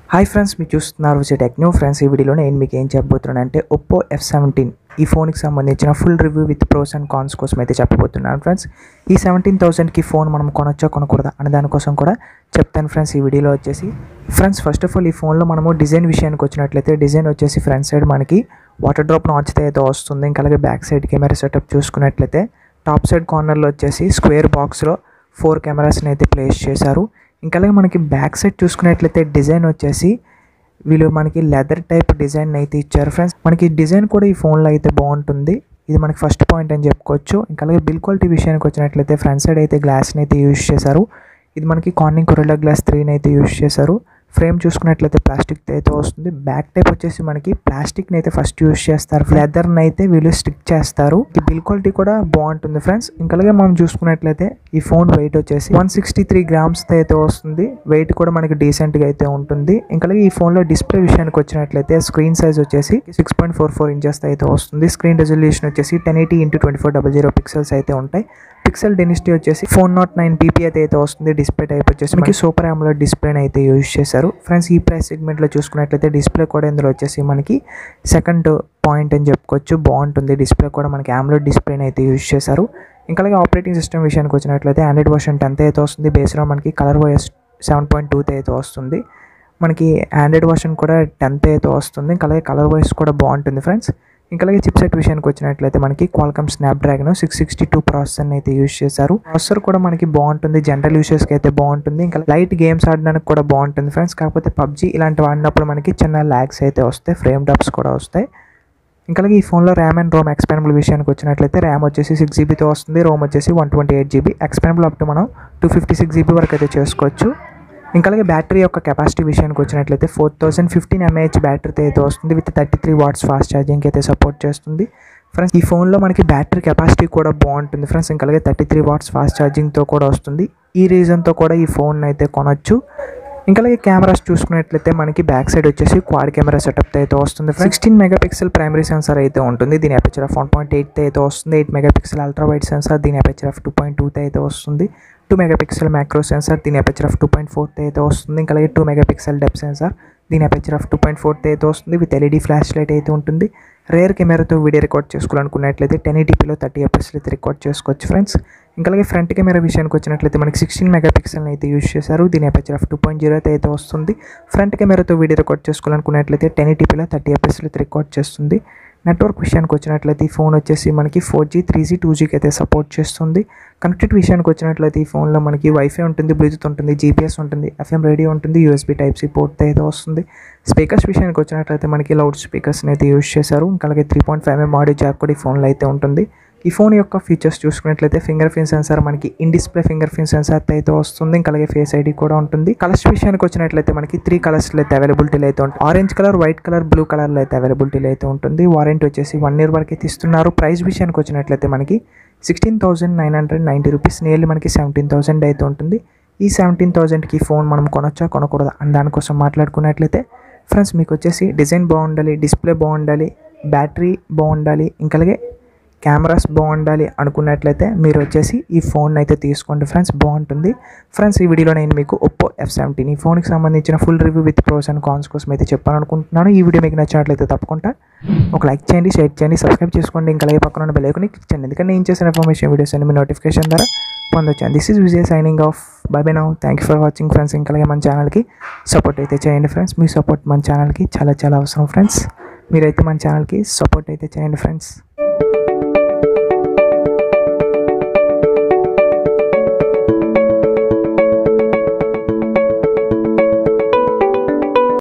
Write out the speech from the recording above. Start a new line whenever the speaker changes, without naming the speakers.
hi friends మీరు చూస్తున్నారు Vijay techno friends ఈ వీడియోలో నేను మీకు ఏం చెప్పబోతున్నాను అంటే ఒప్పో ఎఫ్ సెవెంటీన్ ఈ ఫోన్కి సంబంధించిన full review with pros and cons కోసం అయితే చెప్పబోతున్నాను ఫ్రెండ్స్ ఈ సెవెంటీన్ థౌసండ్కి ఫోన్ మనం కొనొచ్చా కొనకూడదా అనే దానికోసం కూడా చెప్తాను ఫ్రెండ్స్ ఈ వీడియోలో వచ్చేసి ఫ్రెండ్స్ ఫస్ట్ ఆఫ్ ఆల్ ఈ ఫోన్లో మనము డిజైన్ విషయానికి వచ్చినట్లయితే డిజైన్ వచ్చేసి ఫ్రంట్ సైడ్ మనకి వాటర్ డ్రాప్ నాచ్తో అయితే వస్తుంది ఇంకా అలాగే బ్యాక్ సైడ్ కెమెరా సెటప్ చూసుకున్నట్లయితే టాప్ సైడ్ కార్నర్లో వచ్చేసి స్క్వేర్ బాక్స్లో ఫోర్ కెమెరాస్ని అయితే ప్లేస్ చేశారు ఇంకా అలాగే మనకి బ్యాక్ సైడ్ చూసుకున్నట్లయితే డిజైన్ వచ్చేసి వీళ్ళు మనకి లెదర్ టైప్ డిజైన్ అయితే ఇచ్చారు ఫ్రెండ్స్ మనకి డిజైన్ కూడా ఈ ఫోన్లో అయితే బాగుంటుంది ఇది మనకి ఫస్ట్ పాయింట్ అని చెప్పుకోవచ్చు ఇంకా అలాగే బిల్ క్వాలిటీ విషయానికి వచ్చినట్లయితే ఫ్రంట్ సైడ్ అయితే గ్లాస్ని అయితే యూజ్ చేశారు ఇది మనకి కార్నింగ్ కొరెలా గ్లాస్ త్రీని అయితే యూజ్ చేశారు ఫ్రేమ్ చూసుకున్నట్లయితే ప్లాస్టిక్ అయితే వస్తుంది బ్యాక్ టైప్ వచ్చేసి మనకి ప్లాస్టిక్ని అయితే ఫస్ట్ యూజ్ చేస్తారు లెదర్ని అయితే వీళ్ళు స్టిక్ చేస్తారు ఈ బిల్ క్వాలిటీ కూడా బాగుంటుంది ఫ్రెండ్స్ ఇంకా అలాగే మనం చూసుకున్నట్లయితే ఈ ఫోన్ వెయిట్ వచ్చేసి వన్ సిక్స్టీ త్రీ గ్రామ్స్ అయితే వస్తుంది వెయిట్ కూడా మనకి డీసెంట్గా అయితే ఉంటుంది ఇంకా అలాగే ఈ ఫోన్లో డిస్ప్లే విషయానికి వచ్చినట్లయితే స్క్రీన్ సైజ్ వచ్చేసి six point four four inches అయితే వస్తుంది స్క్రీన్ రెజల్యూషన్ వచ్చేసి ten eighty into twenty four double zero pixels అయితే ఉంటాయి పిక్సెల్ డెనిసిటీ వచ్చేసి ఫోర్ నాట్ నైన్ పీపీ అయితే అయితే వస్తుంది డిస్ప్లే టైప్ వచ్చేసి మనకి సూపర్ ఆమ్లో డిస్ప్లేని అయితే యూజ్ చేశారు ఫ్రెండ్స్ ఈ ప్రైస్ సెగ్మెంట్లో చూసుకున్నట్లయితే డిస్ప్లే కూడా ఇందులో వచ్చేసి మనకి సెకండ్ పాయింట్ అని చెప్పుకోవచ్చు బాగుంటుంది డిస్ప్లే కూడా మనకి ఆమ్లో డిస్ప్లేని అయితే యూజ్ చేశారు ఇంకా అలాగే ఆపరేటింగ్ సిస్టమ్ విషయానికి వచ్చినట్లయితే ఆండ్రాయిడ్ వర్షన్ టెన్త్ అయితే వస్తుంది బేస్లో మనకి colour YS seven point two అయితే వస్తుంది మనకి ఆండ్రాయిడ్ వర్షన్ కూడా టెన్త్ అయితే వస్తుంది ఇంకా అలాగే కలర్ వైస్ కూడా బాగుంటుంది ఫ్రెండ్స్ ఇంకా అలాగే చిప్సెట్ విషయానికి వచ్చినట్లయితే మనకి Qualcomm Snapdragon six sixty two processor అయితే యూస్ చేశారు ప్రాసెసర్ కూడా మనకి బాగుంటుంది జనరల్ యూసెస్కి అయితే బాగుంటుంది ఇంకా లైట్ గేమ్స్ ఆడడానికి కూడా బాగుంటుంది ఫ్రెండ్స్ కాకపోతే పబ్జీ ఇలాంటివి ఆడినప్పుడు మనకి చిన్న ల్యాగ్స్ అయితే వస్తాయి ఫ్రేమ్ డ్రాప్స్ కూడా వస్తాయి ఇంకా అలాగే ఈ ఫోన్లో ర్యామ్ అండ్ రోమ్ ఎక్స్పాండబుల్ విషయానికి వచ్చినట్లయితే ర్యామ్ వచ్చేసి సిక్స్ జీబీతో వస్తుంది రోమ్ వచ్చేసి one twenty eight GB expandable up to మనం టూ ఫిఫ్టీ సిక్స్ జీబీ వరకు అయితే చేసుకోవచ్చు ఇంకా అలాగే బ్యాటరీ యొక్క కెపాసిటీ విషయానికి వచ్చినట్లయితే ఫోర్ థౌసండ్ ఫిఫ్టీన్ ఎంఏహెచ్ బ్యాటరీతో అయితే వస్తుంది with thirty three watts fast ఛార్జింగ్కి అయితే సపోర్ట్ చేస్తుంది ఫ్రెండ్స్ ఈ ఫోన్లో మనకి బ్యాటరీ కెపాసిటీ కూడా బాగుంటుంది ఫ్రెండ్స్ ఇంకా అలాగే థర్టీ త్రీ వాట్స్ ఫాస్ట్ ఛార్జింగ్తో కూడా వస్తుంది ఈ రీజన్తో కూడా ఈ ఫోన్ అయితే కొనొచ్చు ఇంకా అలాగే కెమెరాస్ చూసుకున్నట్లయితే మనకి బ్యాక్ సైడ్ వచ్చేసి క్వాడ్ కెమెరా సెటప్ అయితే వస్తుంది సిక్స్టీన్ మెగాపిక్సెల్ ప్రైమరీ సెన్సార్ అయితే ఉంటుంది దీని aperture of one point eight అయితే వస్తుంది eight megapixel ultra wide sensor దీని aperture of two point two అయితే వస్తుంది టూ మెగాపిక్సెల్ మ్యాక్రో సెన్సార్ దీని aperture of two point four అయితే వస్తుంది ఇంకా అలాగే టూ మెగాపిక్సెల్ డెప్ సెన్సార్ దీని aperture of two point four అయితే వస్తుంది విత్ ఎల్ఈడి ఫ్లాష్ లైట్ అయితే ఉంటుంది రేర్ కెమెరాతో వీడియో రికార్డ్ చేసుకోవాలనుకున్నట్లయితే టెన్ ఎయిటీపీలో థర్టీ ఎఫ్ఎస్లో అయితే రికార్డ్ చేసుకోవచ్చు ఫ్రెండ్స్ ఇంకా అలాగే ఫ్రంట్ కెమెరా విషయానికి వచ్చినట్లయితే మనకి సిక్స్టీన్ మెగాపిక్సెల్ అయితే యూస్ చేశారు దీని aperture of two point zero అయితే వస్తుంది ఫ్రంట్ కెమెరాతో వీడియో రికార్డ్ చేసుకోవాలనుకున్నట్లయితే టెన్ ఎయిటీపీలో థర్టీ ఎఫ్ఎస్లో అయితే రికార్డ్ చేస్తుంది నెట్వర్క్ విషయానికి వచ్చినట్లయితే ఈ ఫోన్ వచ్చేసి మనకి four G three G two జీకి అయితే సపోర్ట్ చేస్తుంది కనెక్టెడ్ విషయానికి వచ్చినట్లయితే ఈ ఫోన్లో మనకి వైఫై ఉంటుంది బ్లూటూత్ ఉంటుంది జీపీఎస్ ఉంటుంది ఎఫ్ఎం రేడియో ఉంటుంది యూఎస్బీ టైప్ సి పోర్ట్ అయితే వస్తుంది స్పీకర్స్ విషయానికి వచ్చినట్లయితే మనకి లౌడ్ స్పీకర్స్ని అయితే యూస్ చేశారు ఇంకా అలాగే three point five mm audio jack కూడా ఈ ఫోన్లో అయితే ఉంటుంది ఈ ఫోన్ యొక్క ఫీచర్స్ చూసుకున్నట్లయితే ఫింగర్ ప్రింట్ సెన్సార్ మనకి in display fingerprint sensor అయితే వస్తుంది ఇంకా అలాగే ఫేస్ ఐడి కూడా ఉంటుంది కలర్స్ విషయానికి వచ్చినట్లయితే మనకి త్రీ కలర్స్లో అయితే అవైలబిలిటీలో అయితే ఉంటుంది orange colour white colour blue కలర్లో అయితే అవైలబిలిటీలో అయితే ఉంటుంది వారంటీ వచ్చేసి వన్ ఇయర్ వరకు అయితే ఇస్తున్నారు ప్రైస్ విషయానికి వచ్చినట్లయితే మనకి sixteen thousand nine hundred ninety rupees nearly మనకి సెవెంటీన్ థౌసండ్ అయితే ఉంటుంది ఈ సెవెంటీన్ థౌసండ్కి ఫోన్ మనం కొనొచ్చా కొనకూడదా అని దానికోసం మాట్లాడుకున్నట్లయితే ఫ్రెండ్స్ మీకు వచ్చేసి డిజైన్ బాగుండాలి డిస్ప్లే బాగుండాలి బ్యాటరీ బాగుండాలి ఇంకా అలాగే కెమెరాస్ బాగుండాలి అనుకున్నట్లయితే మీరు వచ్చేసి ఈ ఫోన్ అయితే తీసుకోండి ఫ్రెండ్స్ బాగుంటుంది ఫ్రెండ్స్ ఈ వీడియోలో నేను మీకు ఒప్పో ఎఫ్ సెవెంటీన్ ఈ ఫోన్కి సంబంధించిన full review with pros and cons కోసం అయితే చెప్పాలనుకుంటున్నాను ఈ వీడియో మీకు నచ్చినట్లయితే తప్పకుండా ఒక లైక్ చేయండి షేర్ చేయండి సబ్స్క్రైబ్ చేసుకోండి ఇంకా అలాగే పక్కన ఉన్న బెల్ ఐకాన్ని క్లిక్ చేయండి ఎందుకంటే నేను చేసిన ఇన్ఫర్మేషన్ వీడియోస్ అన్ని మీ నోటిఫికేషన్ ద్వారా పొందొచ్చు this is Vijay signing off bye bye now thank you for watching friends ఇంకా అలాగే మన ఛానల్కి సపోర్ట్ అయితే చేయండి ఫ్రెండ్స్ మీ సపోర్ట్ మన ఛానల్కి చాలా చాలా అవసరం ఫ్రెండ్స్ మీరైతే మన ఛానల్కి సపోర్ట్ అయితే చేయండి ఫ్రెండ్స్